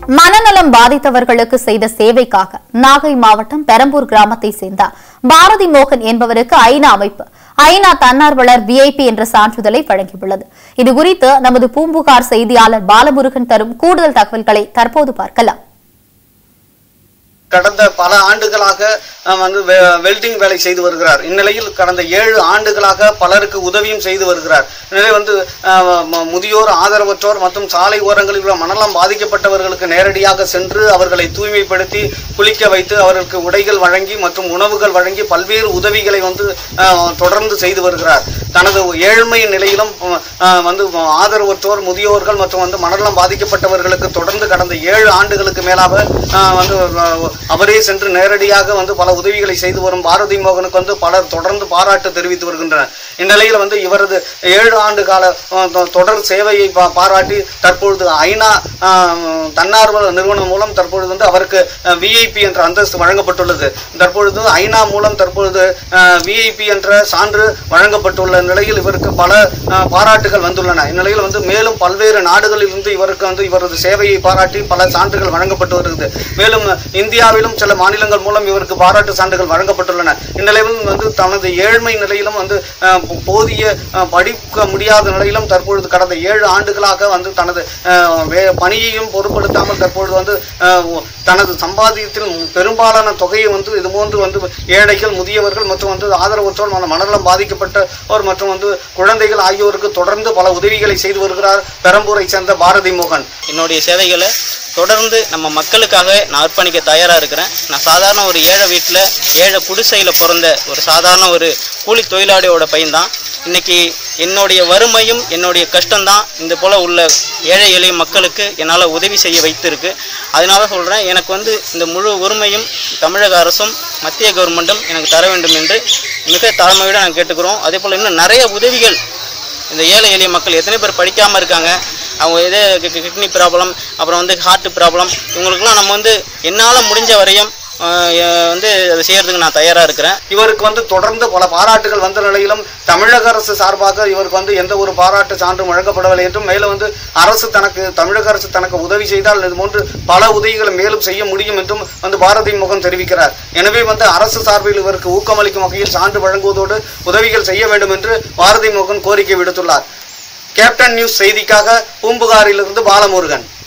மனநலம் பாதித்தவர்களுக்கு செய்த சேவைக்காக நாகை மாவட்டம் பெரம்பூர் கிராமத்தை சேர்ந்த பாரதி மோகன் என்பவருக்கு ஐநா அமைப்பு ஐநா தன்னார்வலர் விஐபி என்ற சான்றிதழை வழங்கியுள்ளது இதுகுறித்து நமது பூம்புகார் செய்தியாளர் பாலமுருகன் தரும் கூடுதல் தகவல்களை தற்போது பார்க்கலாம் கடந்த பல ஆண்டுகளாக அஹ், வந்து வெ- வெல்டிங் வேலை செய்து வருகிறார் இந்நிலையில் கடந்த ஏழு ஆண்டுகளாக பலருக்கு உதவியும் செய்து வருகிறார் இந்நிலை வந்து அஹ், ம- முதியோர் ஆதரவற்றோர் மற்றும் சாலை ஓரங்களில் உள்ள மனநலம் பாதிக்கப்பட்டவர்களுக்கு நேரடியாக சென்று அவர்களை தூய்மைப்படுத்தி குளிக்க வைத்து அவர்களுக்கு உடைகள் வழங்கி மற்றும் உணவுகள் வழங்கி பல்வேறு உதவிகளை வந்து அஹ், தொடர்ந்து செய்து வருகிறார் தனது ஏழ்மை நிலையிலும் அஹ், வந்து ஆதரவற்றோர் முதியோர்கள் மற்றும் வந்து மனநலம் பாதிக்கப்பட்டவர்களுக்கு தொடர்ந்து கடந்த ஏழு ஆண்டுகளுக்கு மேலாக அஹ், வந்து அஹ், அவரே சென்று நேரடியாக வந்து பல உதவிகளை செய்து வரும் பாரதி மோகனுக்கு வந்து பலர் தொடர்ந்து பாராட்டு தெரிவித்து வருகின்றனர் இந்நிலையில் வந்து இவரது ஏழு ஆண்டு கால அஹ், தொ- தொடர் சேவையை பா- பாராட்டி தற்பொழுது ஐநா அஹ், தன்னார்வ நிறுவனம் மூலம் தற்பொழுது வந்து அவருக்கு விஐபி என்ற அந்தஸ்து வழங்கப்பட்டுள்ளது தற்பொழுது ஐநா மூலம் தற்பொழுது விஐபி என்ற சான்று வழங்கப்பட்டுள்ள நிலையில் இவருக்கு பல அஹ், பாராட்டுகள் வந்துள்ளன இந்நிலையில் வந்து மேலும் பல்வேறு நாடுகளில் இருந்து இவருக்கு வந்து இவரது சேவையை பாராட்டி பல சான்றுகள் வழங்கப்பட்டு வருகிறது மேலும் இந்தியாவிலும் சில மாநிலங்கள் மூலம் இவருக்கு பாராட்டு சான்றுகள் வழங்கப்பட்டுள்ளன இந்நிலையில் வந்து தனது ஏழ்மை நிலையிலும் வந்து அஹ், போ- போதிய அஹ், படிக்க முடியாத நிலையிலும் தற்பொழுது கடந்த ஏழு ஆண்டுகளாக வந்து தனது அஹ், வே- பணியையும் பொருட்படுத்தாமல் தற்பொழுது வந்து அஹ், ஒ- தனது சம்பாதியத்தில் பெரும்பாலான தொகையை வந்து இது போன்று வந்து ஏழைகள் முதியவர்கள் மற்றும் வந்து ஆதரவற்றோர் மன- மனநலம் பாதிக்கப்பட்டோர் மற்றும் வந்து குழந்தைகள் ஆகியோருக்கு தொடர்ந்து பல உதவிகளை செய்து வருகிறார் பெரம்பூரை சேர்ந்த பாரதி மோகன் என்னுடைய சேவைகளை தொடர்ந்து நம்ம மக்களுக்காக நான் அர்ப்பணிக்க தயாராக இருக்கிறேன் நான் சாதாரண ஒரு ஏழை வீட்டில் ஏழை குடிசையில் பிறந்த ஒரு சாதாரண ஒரு கூலி தொழிலாளியோட பையன்தான் இன்னைக்கு என்னுடைய வறுமையும் என்னுடைய கஷ்டம்தான் இந்த போல் உள்ள ஏழை எளிய மக்களுக்கு என்னால் உதவி செய்ய வைத்திருக்கு அதனால சொல்கிறேன் எனக்கு வந்து இந்த முழு உரிமையும் தமிழக அரசும் மத்திய கவர்மெண்ட்டும் எனக்கு தர வேண்டும் என்று மிக தாழ்மையோடு நான் கேட்டுக்கிறோம் அதே போல் இன்னும் நிறைய உதவிகள் இந்த ஏழை எளிய மக்கள் எத்தனை பேர் படிக்காமல் இருக்காங்க அவங்க இதே கிட்னி ப்ராப்ளம் அப்புறம் வந்து ஹார்ட் ப்ராப்ளம் இவங்களுக்குலாம் நம்ம வந்து என்னால் முடிஞ்ச வரையும் ஆஹ், எ- வந்து அதை செய்யறதுக்கு நான் தயாராக இருக்கிறேன் இவருக்கு வந்து தொடர்ந்து பல பாராட்டுகள் வந்த நிலையிலும் தமிழக அரசு சார்பாக இவருக்கு வந்து எந்த ஒரு பாராட்டு சான்றும் வழங்கப்படவில்லை என்றும் மேலும் வந்து அரசு தனக்கு தமிழக அரசு தனக்கு உதவி செய்தால் இது போன்று பல உதவிகளை மேலும் செய்ய முடியும் என்றும் வந்து பாரதி மோகன் தெரிவிக்கிறார் எனவே வந்து அரசு சார்பில் இவருக்கு ஊக்கமளிக்கும் வகையில் சான்று வழங்குவதோடு உதவிகள் செய்ய வேண்டும் என்று பாரதி மோகன் கோரிக்கை விடுத்துள்ளார் கேப்டன் நியூஸ் செய்திக்காக பூம்புகாரிலிருந்து பாலமுருகன்